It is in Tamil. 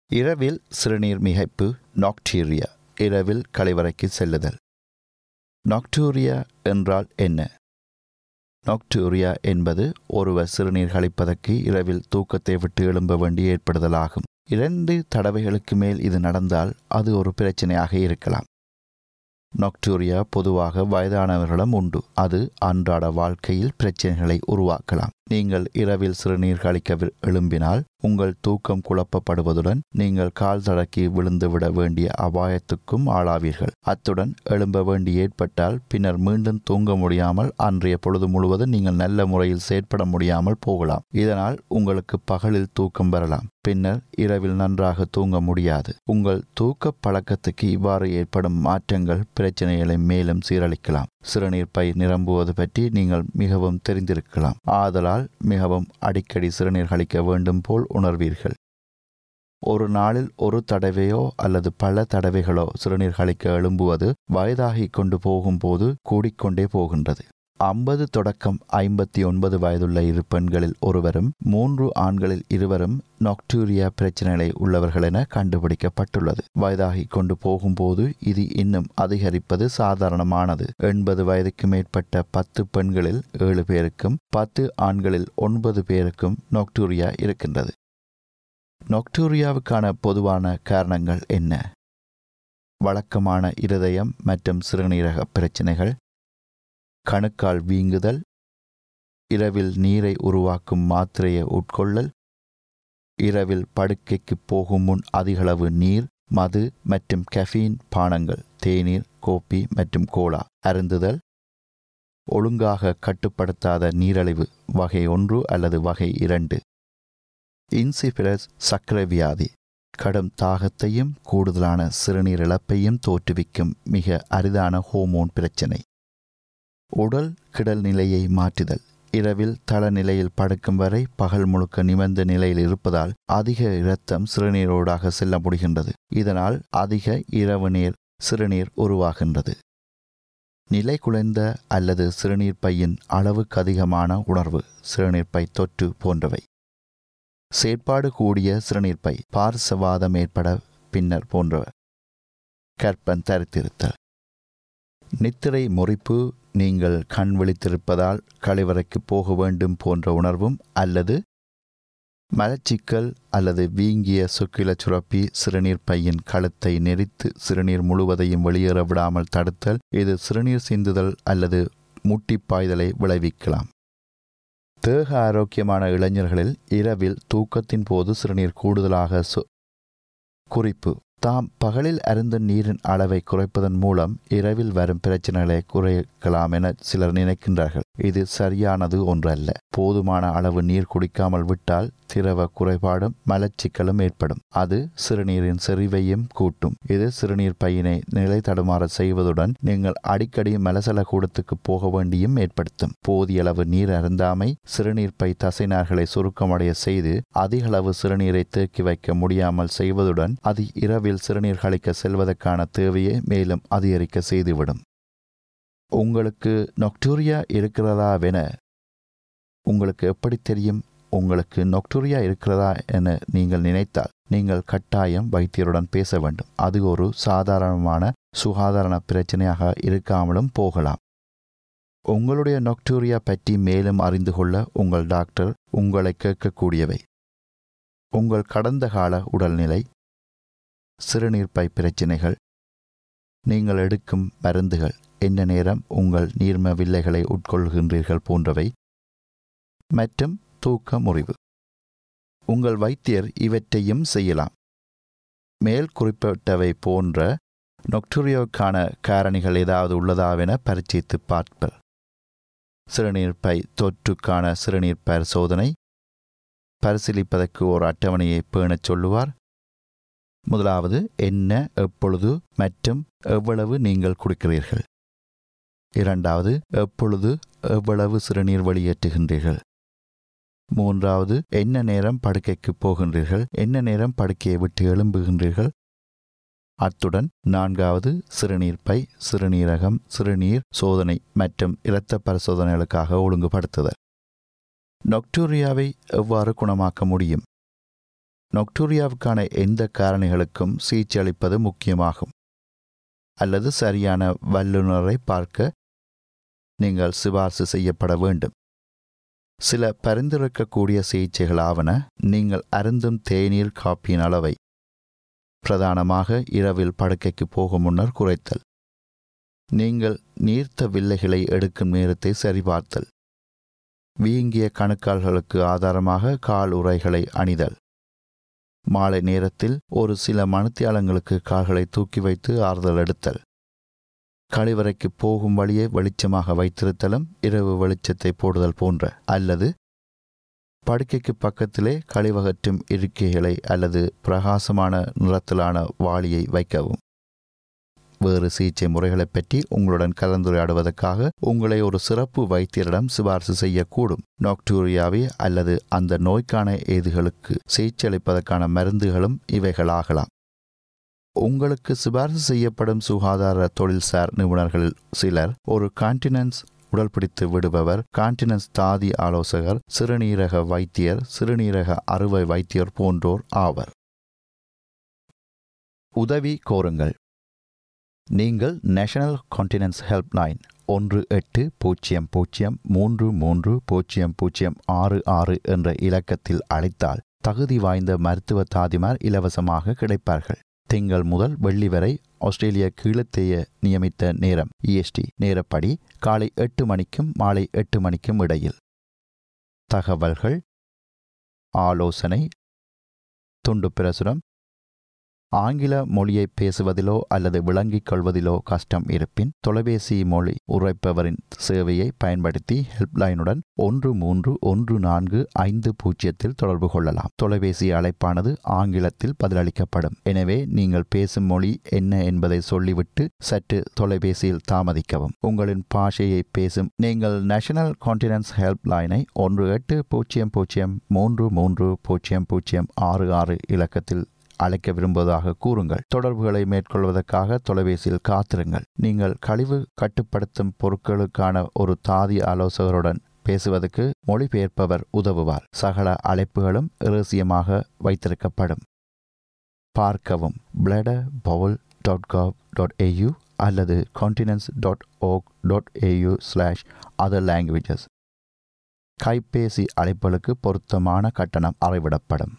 இரவில் சிறுநீர் மிகைப்பு நாக்டீரியா இரவில் கழிவறைக்கு செல்லுதல் நாக்டூரியா என்றால் என்ன நாக்டூரியா என்பது ஒருவர் சிறுநீர் கழிப்பதற்கு இரவில் தூக்கத்தை விட்டு எழும்ப வேண்டி ஏற்படுதலாகும் இரண்டு தடவைகளுக்கு மேல் இது நடந்தால் அது ஒரு பிரச்சனையாக இருக்கலாம் நாக்டூரியா பொதுவாக வயதானவர்களிடம் உண்டு அது அன்றாட வாழ்க்கையில் பிரச்சனைகளை உருவாக்கலாம் நீங்கள் இரவில் சிறுநீர் கழிக்க வி- எழும்பினால் உங்கள் தூக்கம் குழப்பப்படுவதுடன் நீங்கள் கால் தடக்கி விழுந்துவிட வேண்டிய அபாயத்துக்கும் ஆளாவீர்கள் அத்துடன் எழும்ப வேண்டி ஏற்பட்டால் பின்னர் மீண்டும் தூங்க முடியாமல் அன்றைய பொழுது முழுவதும் நீங்கள் நல்ல முறையில் செயற்பட முடியாமல் போகலாம் இதனால் உங்களுக்கு பகலில் தூக்கம் வரலாம் பின்னர் இரவில் நன்றாக தூங்க முடியாது உங்கள் தூக்க பழக்கத்துக்கு இவ்வாறு ஏற்படும் மாற்றங்கள் பிரச்சனைகளை மேலும் சீரழிக்கலாம் சிறுநீர் பை நிரம்புவது பற்றி நீங்கள் மிகவும் தெரிந்திருக்கலாம் ஆதலால் மிகவும் அடிக்கடி சிறுநீர் கழிக்க வேண்டும் போல் உணர்வீர்கள் ஒரு நாளில் ஒரு தடவையோ அல்லது பல தடவைகளோ சிறுநீர் கழிக்க எழும்புவது வயதாகிக் கொண்டு போகும்போது கூடிக்கொண்டே போகின்றது ஐம்பது தொடக்கம் ஐம்பத்தி ஒன்பது வயதுள்ள இரு பெண்களில் ஒருவரும் மூன்று ஆண்களில் இருவரும் நாக்டூரியா பிரச்சனைகளை உள்ளவர்கள் என கண்டுபிடிக்கப்பட்டுள்ளது வயதாகிக் கொண்டு போகும்போது இது இன்னும் அதிகரிப்பது சாதாரணமானது எண்பது வயதுக்கு மேற்பட்ட பத்து பெண்களில் ஏழு பேருக்கும் பத்து ஆண்களில் ஒன்பது பேருக்கும் நாக்டூரியா இருக்கின்றது நாக்டூரியாவுக்கான பொதுவான காரணங்கள் என்ன வழக்கமான இருதயம் மற்றும் சிறுநீரக பிரச்சனைகள் கணுக்கால் வீங்குதல் இரவில் நீரை உருவாக்கும் மாத்திரையை உட்கொள்ளல் இரவில் படுக்கைக்கு போகும் முன் அதிகளவு நீர் மது மற்றும் கெஃபீன் பானங்கள் தேநீர் கோப்பி மற்றும் கோலா அருந்துதல் ஒழுங்காக கட்டுப்படுத்தாத நீரழிவு வகை ஒன்று அல்லது வகை இரண்டு இன்சிபிரஸ் சர்க்கரை வியாதி கடும் தாகத்தையும் கூடுதலான சிறுநீர் இழப்பையும் தோற்றுவிக்கும் மிக அரிதான ஹோமோன் பிரச்சனை உடல் கிடல் நிலையை மாற்றுதல் இரவில் தள நிலையில் படுக்கும் வரை பகல் முழுக்க நிமிர்ந்த நிலையில் இருப்பதால் அதிக இரத்தம் சிறுநீரோடாக செல்ல முடிகின்றது இதனால் அதிக இரவு நீர் சிறுநீர் உருவாகின்றது நிலை குலைந்த அல்லது சிறுநீர் பையின் அளவுக்கு அதிகமான உணர்வு சிறுநீர் பை தொற்று போன்றவை செயற்பாடு கூடிய சிறுநீர் பை பார்சவாதம் ஏற்பட பின்னர் போன்றவை கற்பன் தரித்திருத்தல் நித்திரை முறிப்பு நீங்கள் கண் விழித்திருப்பதால் கழிவறைக்கு போக வேண்டும் போன்ற உணர்வும் அல்லது மலச்சிக்கல் அல்லது வீங்கிய சுக்கில சுரப்பி சிறுநீர் பையின் கழுத்தை நெரித்து சிறுநீர் முழுவதையும் வெளியேற விடாமல் தடுத்தல் இது சிறுநீர் சிந்துதல் அல்லது முட்டிப்பாய்தலை விளைவிக்கலாம் தேக ஆரோக்கியமான இளைஞர்களில் இரவில் தூக்கத்தின் போது சிறுநீர் கூடுதலாக சு குறிப்பு தாம் பகலில் அருந்தும் நீரின் அளவை குறைப்பதன் மூலம் இரவில் வரும் பிரச்சனைகளை குறைக்கலாம் என சிலர் நினைக்கின்றார்கள் இது சரியானது ஒன்றல்ல போதுமான அளவு நீர் குடிக்காமல் விட்டால் திரவ குறைபாடும் மலச்சிக்கலும் ஏற்படும் அது சிறுநீரின் செறிவையும் கூட்டும் இது சிறுநீர் பையினை நிலை தடுமாற செய்வதுடன் நீங்கள் அடிக்கடி மலசல கூடத்துக்கு போக வேண்டியும் ஏற்படுத்தும் போதிய அளவு நீர் அருந்தாமை சிறுநீர் பை தசைநார்களை சுருக்கமடைய செய்து அதிக அளவு சிறுநீரை தேக்கி வைக்க முடியாமல் செய்வதுடன் அது இரவில் சிறுநீர் கழிக்க செல்வதற்கான தேவையை மேலும் அதிகரிக்க செய்துவிடும் உங்களுக்கு நொக்டூரியா இருக்கிறதாவென உங்களுக்கு எப்படி தெரியும் உங்களுக்கு நொக்டூரியா இருக்கிறதா என நீங்கள் நினைத்தால் நீங்கள் கட்டாயம் வைத்தியருடன் பேச வேண்டும் அது ஒரு சாதாரணமான சுகாதார பிரச்சனையாக இருக்காமலும் போகலாம் உங்களுடைய நொக்டூரியா பற்றி மேலும் அறிந்து கொள்ள உங்கள் டாக்டர் உங்களை கேட்கக்கூடியவை உங்கள் கடந்த கால உடல்நிலை சிறுநீர் பை பிரச்சினைகள் நீங்கள் எடுக்கும் மருந்துகள் என்ன நேரம் உங்கள் நீர்ம வில்லைகளை உட்கொள்கின்றீர்கள் போன்றவை மற்றும் தூக்க முறிவு உங்கள் வைத்தியர் இவற்றையும் செய்யலாம் மேல் குறிப்பிட்டவை போன்ற நொக்டூரியோக்கான காரணிகள் ஏதாவது உள்ளதாவென பரிச்சீத்து பார்ப்பர் சிறுநீர் பை தொற்றுக்கான சிறுநீர் பரிசோதனை பரிசீலிப்பதற்கு ஒரு அட்டவணையை பேணச் சொல்லுவார் முதலாவது என்ன எப்பொழுது மற்றும் எவ்வளவு நீங்கள் குடிக்கிறீர்கள் இரண்டாவது எப்பொழுது எவ்வளவு சிறுநீர் வெளியேற்றுகின்றீர்கள் மூன்றாவது என்ன நேரம் படுக்கைக்கு போகின்றீர்கள் என்ன நேரம் படுக்கையை விட்டு எழும்புகின்றீர்கள் அத்துடன் நான்காவது சிறுநீர் பை சிறுநீரகம் சிறுநீர் சோதனை மற்றும் இரத்த பரிசோதனைகளுக்காக ஒழுங்குபடுத்துதல் நொக்டூரியாவை எவ்வாறு குணமாக்க முடியும் நொக்டூரியாவுக்கான எந்த காரணிகளுக்கும் சிகிச்சை அளிப்பது முக்கியமாகும் அல்லது சரியான வல்லுநரை பார்க்க நீங்கள் சிபார்சு செய்யப்பட வேண்டும் சில பரிந்துரைக்கக்கூடிய சிகிச்சைகளாவன நீங்கள் அருந்தும் தேநீர் காப்பியின் அளவை பிரதானமாக இரவில் படுக்கைக்கு போகும் முன்னர் குறைத்தல் நீங்கள் நீர்த்த வில்லைகளை எடுக்கும் நேரத்தை சரிபார்த்தல் வீங்கிய கணுக்கால்களுக்கு ஆதாரமாக கால் உரைகளை அணிதல் மாலை நேரத்தில் ஒரு சில மணித்தியாலங்களுக்கு கால்களை தூக்கி வைத்து ஆறுதல் எடுத்தல் கழிவறைக்கு போகும் வழியை வெளிச்சமாக வைத்திருத்தலும் இரவு வெளிச்சத்தை போடுதல் போன்ற அல்லது படுக்கைக்கு பக்கத்திலே கழிவகற்றும் இருக்கைகளை அல்லது பிரகாசமான நிறத்திலான வாளியை வைக்கவும் வேறு சிகிச்சை முறைகளைப் பற்றி உங்களுடன் கலந்துரையாடுவதற்காக உங்களை ஒரு சிறப்பு வைத்தியரிடம் சிபார்சு செய்யக்கூடும் நாக்டூரியாவே அல்லது அந்த நோய்க்கான ஏதுகளுக்கு சிகிச்சை அளிப்பதற்கான மருந்துகளும் இவைகளாகலாம் உங்களுக்கு சிபார்சு செய்யப்படும் சுகாதார தொழில்சார் நிபுணர்களில் சிலர் ஒரு கான்டினன்ஸ் உடல் பிடித்து விடுபவர் கான்டினன்ஸ் தாதி ஆலோசகர் சிறுநீரக வைத்தியர் சிறுநீரக அறுவை வைத்தியர் போன்றோர் ஆவர் உதவி கோருங்கள் நீங்கள் நேஷனல் கான்டினன்ஸ் ஹெல்ப்லைன் ஒன்று எட்டு பூஜ்ஜியம் பூஜ்ஜியம் மூன்று மூன்று பூஜ்ஜியம் பூஜ்ஜியம் ஆறு ஆறு என்ற இலக்கத்தில் அழைத்தால் தகுதி வாய்ந்த மருத்துவ தாதிமார் இலவசமாக கிடைப்பார்கள் திங்கள் முதல் வெள்ளி வரை ஆஸ்திரேலிய கீழத்தேய நியமித்த நேரம் இஎஸ்டி நேரப்படி காலை எட்டு மணிக்கும் மாலை எட்டு மணிக்கும் இடையில் தகவல்கள் ஆலோசனை துண்டு பிரசுரம் ஆங்கில மொழியை பேசுவதிலோ அல்லது விளங்கிக் கொள்வதிலோ கஷ்டம் இருப்பின் தொலைபேசி மொழி உரைப்பவரின் சேவையை பயன்படுத்தி ஹெல்ப்லைனுடன் ஒன்று மூன்று ஒன்று நான்கு ஐந்து பூஜ்ஜியத்தில் தொடர்பு கொள்ளலாம் தொலைபேசி அழைப்பானது ஆங்கிலத்தில் பதிலளிக்கப்படும் எனவே நீங்கள் பேசும் மொழி என்ன என்பதை சொல்லிவிட்டு சற்று தொலைபேசியில் தாமதிக்கவும் உங்களின் பாஷையை பேசும் நீங்கள் நேஷனல் கான்டினன்ஸ் ஹெல்ப்லைனை ஒன்று எட்டு பூஜ்ஜியம் பூஜ்ஜியம் மூன்று மூன்று பூஜ்ஜியம் பூஜ்ஜியம் ஆறு ஆறு இலக்கத்தில் அழைக்க விரும்புவதாக கூறுங்கள் தொடர்புகளை மேற்கொள்வதற்காக தொலைபேசியில் காத்திருங்கள் நீங்கள் கழிவு கட்டுப்படுத்தும் பொருட்களுக்கான ஒரு தாதி ஆலோசகருடன் பேசுவதற்கு மொழிபெயர்ப்பவர் உதவுவார் சகல அழைப்புகளும் இரகசியமாக வைத்திருக்கப்படும் பார்க்கவும் bladder bowel dot gov dot A U அல்லது continence dot org dot A U slash other languages கைபேசி அழைப்புகளுக்கு பொருத்தமான கட்டணம் அறைவிடப்படும்